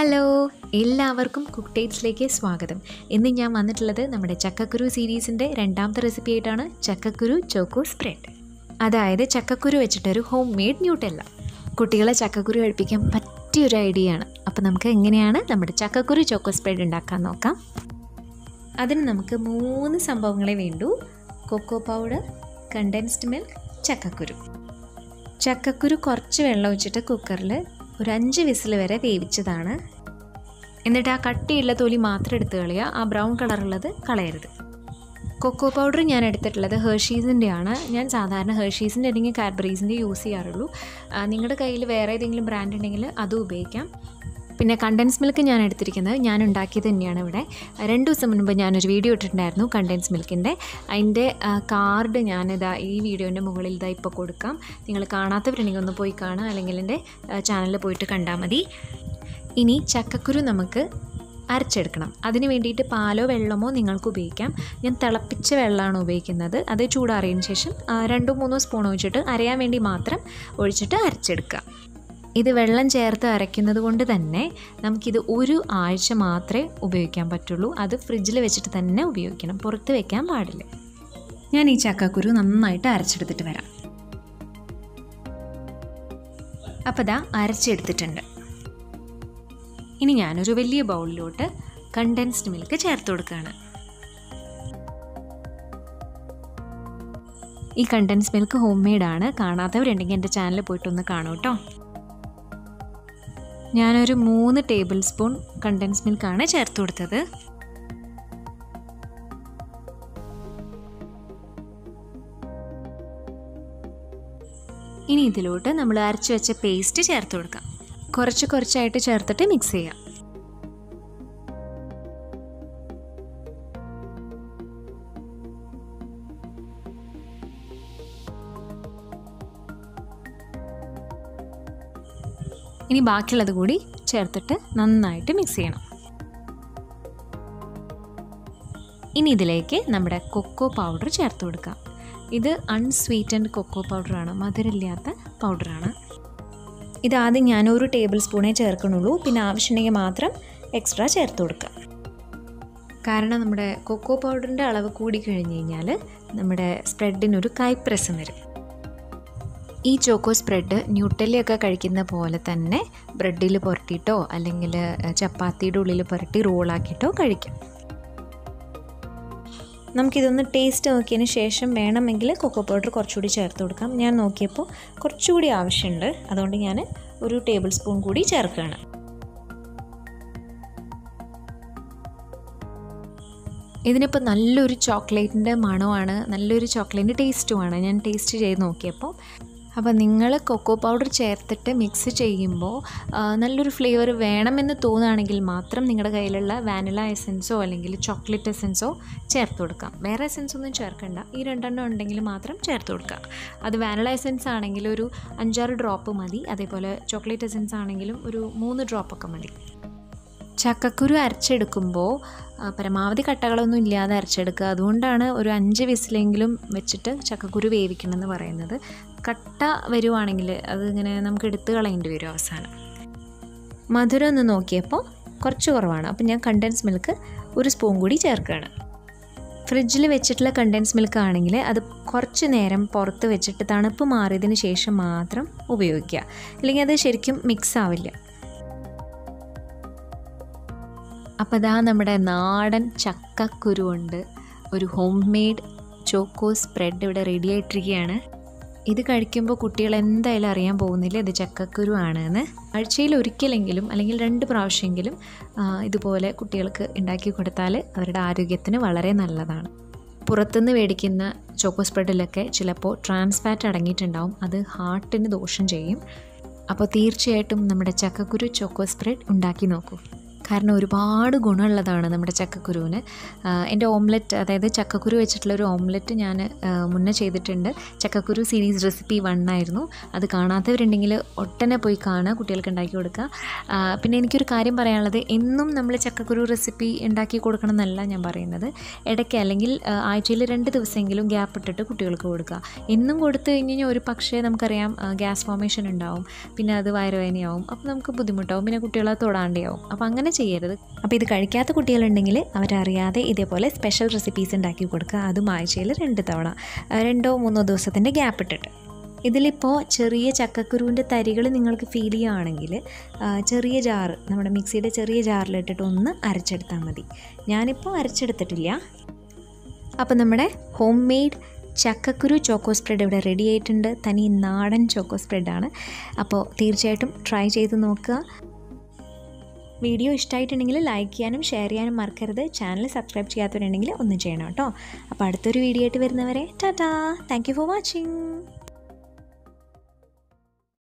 hello എല്ലാവർക്കും cook ടേറ്റ്സിലേക്ക് സ്വാഗതം ഇന്ന് ഞാൻ വന്നിട്ടുള്ളത് നമ്മുടെ ചക്കക്കുരു സീരീസിൻ്റെ രണ്ടാമത്തെ റെസിപ്പി ആയിട്ടാണ് ചക്കക്കുരു ചോക്കോ സ്പ്രെഡ് അതായത് ചക്കക്കുരു വെച്ചിട്ടൊരു ഹോം മെയ്ഡ് ന്യൂട്ടെല്ല കുട്ടികളെ ചക്കക്കുരു കഴിപ്പിക്കാൻ പറ്റിയൊരു ഐഡിയ ആണ് അപ്പോൾ നമുക്ക് എങ്ങനെയാണ് നമ്മുടെ ചക്കക്കുരു ചോക്കോ സ്പ്രെഡ് ഉണ്ടാക്കാൻ നോക്കാം അതിന് നമുക്ക് മൂന്ന് സംഭവങ്ങളെ വേണ്ടൂ കൊക്കോ പൗഡർ കണ്ടൻസ്ഡ് മിൽക്ക് ചക്കക്കുരു ചക്കക്കുരു കുറച്ച് വെള്ളം ഒഴിച്ചിട്ട് കുക്കറിൽ ഒരു അഞ്ച് വിസിൽ വരെ വേവിച്ചതാണ് എന്നിട്ട് ആ കട്ടിയുള്ള തൊലി മാത്രം എടുത്ത് കളയുക ആ ബ്രൗൺ കളറുള്ളത് കളയരുത് കൊക്കോ പൗഡർ ഞാൻ എടുത്തിട്ടുള്ളത് ഹേർഷീസിൻ്റെ ആണ് ഞാൻ സാധാരണ ഹേർഷീസിൻ്റെ അല്ലെങ്കിൽ കാഡ്ബറീസിൻ്റെ യൂസ് ചെയ്യാറുള്ളൂ ആ, നിങ്ങളുടെ കയ്യിൽ വേറെ ഏതെങ്കിലും ബ്രാൻഡ് ഉണ്ടെങ്കിൽ അതും ഉപയോഗിക്കാം പിന്നെ കണ്ടൻസ് മിൽക്ക് ഞാൻ എടുത്തിരിക്കുന്നത് ഞാൻ ഉണ്ടാക്കിയത് തന്നെയാണ് ഇവിടെ രണ്ട് ദിവസം മുൻപ് ഞാനൊരു വീഡിയോ ഇട്ടിട്ടുണ്ടായിരുന്നു കണ്ടൻസ് മിൽക്കിൻ്റെ അതിൻ്റെ കാർഡ് ഞാനിതാ ഈ വീഡിയോൻ്റെ മുകളിൽ ഇതാ ഇപ്പോൾ കൊടുക്കാം നിങ്ങൾ കാണാത്തവരുണ്ടെങ്കിൽ ഒന്ന് പോയി കാണുക അല്ലെങ്കിൽ എൻ്റെ ചാനലിൽ പോയിട്ട് കണ്ടാൽ മതി ഇനി ചക്കക്കുരു നമുക്ക് അരച്ചെടുക്കണം അതിന് വേണ്ടിയിട്ട് പാലോ വെള്ളമോ നിങ്ങൾക്ക് ഉപയോഗിക്കാം ഞാൻ തിളപ്പിച്ച വെള്ളമാണ് ഉപയോഗിക്കുന്നത് അത് ചൂടാറിയതിന് ശേഷം ആ, രണ്ടോ മൂന്നോ സ്പൂൺ ഒഴിച്ചിട്ട് അരയാൻ വേണ്ടി മാത്രം ഒഴിച്ചിട്ട് അരച്ചെടുക്കുക ഇത് വെള്ളം ചേർത്ത് അരയ്ക്കുന്നത് കൊണ്ട് തന്നെ നമുക്കിത് ഒരു ആഴ്ച മാത്രമേ ഉപയോഗിക്കാൻ പറ്റുള്ളൂ അത് ഫ്രിഡ്ജിൽ വെച്ചിട്ട് തന്നെ ഉപയോഗിക്കണം പുറത്ത് വെക്കാൻ പാടില്ല ഞാൻ ഈ ചക്കക്കുരു നന്നായിട്ട് അരച്ചെടുത്തിട്ട് വരാം അപ്പോൾ ദാ അരച്ചെടുത്തിട്ടുണ്ട് ഇനി ഞാനൊരു വലിയ ബൗളിലോട്ട് കണ്ടൻസ്ഡ് മിൽക്ക് ചേർത്ത് കൊടുക്കുകയാണ് ഈ കണ്ടൻസ് മിൽക്ക് ഹോം മെയ്ഡാണ് കാണാത്തവരുണ്ടെങ്കിൽ എൻ്റെ ചാനലിൽ പോയിട്ടൊന്ന് കാണൂ കേട്ടോ ഞാനൊരു മൂന്ന് ടേബിൾ സ്പൂൺ കണ്ടൻസ് മിൽക്കാണ് ചേർത്ത് കൊടുത്തത് ഇനി ഇതിലോട്ട് നമ്മൾ അരച്ച് വെച്ച പേസ്റ്റ് ചേർത്ത് കൊടുക്കാം കുറച്ച് കുറച്ചായിട്ട് ചേർത്തിട്ട് മിക്സ് ചെയ്യാം ഇനി ബാക്കിയുള്ളത് കൂടി ചേർത്തിട്ട് നന്നായിട്ട് മിക്സ് ചെയ്യണം ഇനി ഇതിലേക്ക് നമ്മുടെ കൊക്കോ പൗഡർ ചേർത്ത് കൊടുക്കാം ഇത് അൺസ്വീറ്റൻഡ് കൊക്കോ പൗഡറാണ് മധുരമില്ലാത്ത പൗഡറാണ് ഇത് ആദ്യം ഞാൻ ഒരു ടേബിൾ സ്പൂണേ ചേർക്കണുള്ളൂ പിന്നെ ആവശ്യമുണ്ടെങ്കിൽ മാത്രം എക്സ്ട്രാ ചേർത്ത് കൊടുക്കുക കാരണം നമ്മുടെ കൊക്കോ പൗഡറിൻ്റെ അളവ് കൂടി കഴിഞ്ഞ് കഴിഞ്ഞാൽ നമ്മുടെ സ്പ്രെഡിനൊരു കൈപ്രസം വരും ഈ ചോക്കോ സ്പ്രെഡ് ന്യൂട്ടലിയൊക്കെ കഴിക്കുന്ന പോലെ തന്നെ ബ്രെഡിൽ പുരട്ടിയിട്ടോ അല്ലെങ്കിൽ ചപ്പാത്തിയുടെ ഉള്ളിൽ പുരട്ടി റോളാക്കിയിട്ടോ കഴിക്കാം നമുക്കിതൊന്ന് ടേസ്റ്റ് നോക്കിയതിന് ശേഷം വേണമെങ്കിൽ കൊക്കോ പൗഡർ കുറച്ചുകൂടി ചേർത്ത് കൊടുക്കാം ഞാൻ നോക്കിയപ്പോൾ കുറച്ചുകൂടി ആവശ്യമുണ്ട് അതുകൊണ്ട് ഞാൻ ഒരു ടേബിൾ സ്പൂൺ കൂടി ചേർക്കുകയാണ് ഇതിനിപ്പോൾ നല്ലൊരു ചോക്ലേറ്റിൻ്റെ മണമാണ് നല്ലൊരു ചോക്ലേറ്റിൻ്റെ ടേസ്റ്റുമാണ് ഞാൻ ടേസ്റ്റ് ചെയ്ത് നോക്കിയപ്പോൾ അപ്പോൾ നിങ്ങൾ കൊക്കോ പൗഡർ ചേർത്തിട്ട് മിക്സ് ചെയ്യുമ്പോൾ ആ, നല്ലൊരു ഫ്ലേവർ വേണമെന്ന് തോന്നുകയാണെങ്കിൽ മാത്രം നിങ്ങളുടെ കയ്യിലുള്ള വാനില എസൻസോ അല്ലെങ്കിൽ ചോക്ലേറ്റ് എസൻസോ ചേർത്ത് കൊടുക്കാം വേറെ എസൻസ് ഒന്നും ചേർക്കണ്ട ഈ രണ്ടെണ്ണം ഉണ്ടെങ്കിൽ മാത്രം ചേർത്ത് കൊടുക്കാം അത് വാനില എസൻസ് ആണെങ്കിൽ ഒരു അഞ്ചാറ് ഡ്രോപ്പ് മതി അതേപോലെ ചോക്ലേറ്റ് എസൻസ് ആണെങ്കിലും ഒരു മൂന്ന് ഡ്രോപ്പൊക്കെ മതി ചക്കക്കുരു അരച്ചെടുക്കുമ്പോൾ ആ, പരമാവധി കട്ടകളൊന്നും ഇല്ലാതെ അരച്ചെടുക്കുക അതുകൊണ്ടാണ് ഒരു അഞ്ച് വിസിലെങ്കിലും വെച്ചിട്ട് ചക്കക്കുരു വേവിക്കണം എന്ന് പറയുന്നത് കട്ട വരുവാണെങ്കിൽ അതിങ്ങനെ നമുക്ക് എടുത്ത് കളയേണ്ടി വരും അവസാനം മധുരം ഒന്ന് നോക്കിയപ്പോൾ കുറച്ച് കുറവാണ് അപ്പം ഞാൻ കണ്ടൻസ് മിൽക്ക് ഒരു സ്പൂൺ കൂടി ചേർക്കുകയാണ് ഫ്രിഡ്ജിൽ വെച്ചിട്ടുള്ള കണ്ടൻസ് മിൽക്ക് ആണെങ്കിൽ അത് കുറച്ച് നേരം പുറത്ത് വെച്ചിട്ട് തണുപ്പ് മാറിയതിന് ശേഷം മാത്രം ഉപയോഗിക്കുക അല്ലെങ്കിൽ അത് ശരിക്കും മിക്സ് ആവില്ല അപ്പോൾ ഇതാ നമ്മുടെ നാടൻ ചക്കക്കുരു കൊണ്ട് ഒരു ഹോം മെയ്ഡ് ചോക്കോ സ്പ്രെഡ് ഇവിടെ റെഡി ആയിട്ടിരിക്കുകയാണ് ഇത് കഴിക്കുമ്പോൾ കുട്ടികൾ എന്തായാലും അറിയാൻ പോകുന്നില്ല ഇത് ചക്കക്കുരു ആണെന്ന് ആഴ്ചയിൽ ഒരിക്കലെങ്കിലും അല്ലെങ്കിൽ രണ്ട് പ്രാവശ്യമെങ്കിലും ആ, ഇതുപോലെ കുട്ടികൾക്ക് ഉണ്ടാക്കി കൊടുത്താൽ അവരുടെ ആരോഗ്യത്തിന് വളരെ നല്ലതാണ് പുറത്തുനിന്ന് മേടിക്കുന്ന ചോക്കോ സ്പ്രെഡിലൊക്കെ ചിലപ്പോൾ ട്രാൻസ് ഫാറ്റ് അടങ്ങിയിട്ടുണ്ടാവും അത് ഹാർട്ടിന് ദോഷം ചെയ്യും അപ്പോൾ തീർച്ചയായിട്ടും നമ്മുടെ ചക്കക്കുരു ചോക്കോ സ്പ്രെഡ് ഉണ്ടാക്കി നോക്കൂ കാരണം ഒരുപാട് ഗുണമുള്ളതാണ് നമ്മുടെ ചക്കക്കുരുവിന് ആ, എൻ്റെ ഓംലെറ്റ് അതായത് ചക്കക്കുരു വെച്ചിട്ടുള്ള ഒരു ഓംലെറ്റ് ഞാൻ ആ, മുന്നേ ചെയ്തിട്ടുണ്ട് ചക്കക്കുരു സീരീസ് റെസിപ്പി വൺ ആയിരുന്നു അത് കാണാത്തവരുണ്ടെങ്കിൽ ഒട്ടനെ പോയി കാണുക കുട്ടികൾക്ക് ഉണ്ടാക്കി കൊടുക്കുക ആ, പിന്നെ എനിക്കൊരു കാര്യം പറയാനുള്ളത് എന്നും നമ്മൾ ചക്കക്കുരു റെസിപ്പി ഉണ്ടാക്കി കൊടുക്കണം എന്നല്ല ഞാൻ പറയുന്നത് ഇടയ്ക്ക് അല്ലെങ്കിൽ ആഴ്ചയിൽ രണ്ട് ദിവസമെങ്കിലും ഗ്യാപ്പ് ഇട്ടിട്ട് കുട്ടികൾക്ക് കൊടുക്കുക എന്നും കൊടുത്തു കഴിഞ്ഞ് കഴിഞ്ഞാൽ ഒരു പക്ഷേ നമുക്കറിയാം ഗ്യാസ് ഫോമേഷൻ ഉണ്ടാവും പിന്നെ അത് വയറുവേദനയാവും അപ്പോൾ നമുക്ക് ബുദ്ധിമുട്ടാവും പിന്നെ കുട്ടികളെ തൊടാണ്ടെയാവും അപ്പോൾ അങ്ങനെ ചെയ്യരുത് അപ്പോൾ ഇത് കഴിക്കാത്ത കുട്ടികളുണ്ടെങ്കിൽ അവരറിയാതെ ഇതേപോലെ സ്പെഷ്യൽ റെസിപ്പീസ് ഉണ്ടാക്കി കൊടുക്കുക അതും ആഴ്ചയിൽ രണ്ട് തവണ ആ, രണ്ടോ മൂന്നോ ദിവസത്തിൻ്റെ ഗ്യാപ്പ് ഇട്ടിട്ട് ഇതിലിപ്പോൾ ചെറിയ ചക്കക്കുരുവിൻ്റെ തരികൾ നിങ്ങൾക്ക് ഫീൽ ചെയ്യുകയാണെങ്കിൽ ആ, ചെറിയ ജാറ് നമ്മുടെ മിക്സിയുടെ ചെറിയ ജാറിലിട്ടിട്ട് ഒന്ന് അരച്ചെടുത്താൽ മതി ഞാനിപ്പോൾ അരച്ചെടുത്തിട്ടില്ല അപ്പോൾ നമ്മുടെ ഹോം മെയ്ഡ് ചക്കക്കുരു ചോക്കോ സ്പ്രെഡ് ഇവിടെ റെഡി ആയിട്ടുണ്ട് തനി നാടൻ ചോക്കോ സ്പ്രെഡാണ് അപ്പോൾ തീർച്ചയായിട്ടും ട്രൈ ചെയ്ത് നോക്കുക വീഡിയോ ഇഷ്ടമായിട്ടുണ്ടെങ്കിൽ ലൈക്ക് ചെയ്യാനും ഷെയർ ചെയ്യാനും മറക്കരുത് ചാനൽ സബ്സ്ക്രൈബ് ചെയ്യാത്തവരുണ്ടെങ്കിൽ ഒന്ന് ചെയ്യണം കേട്ടോ അപ്പോൾ അടുത്തൊരു വീഡിയോ ആയിട്ട് വരുന്നവരെ tata thank you for watching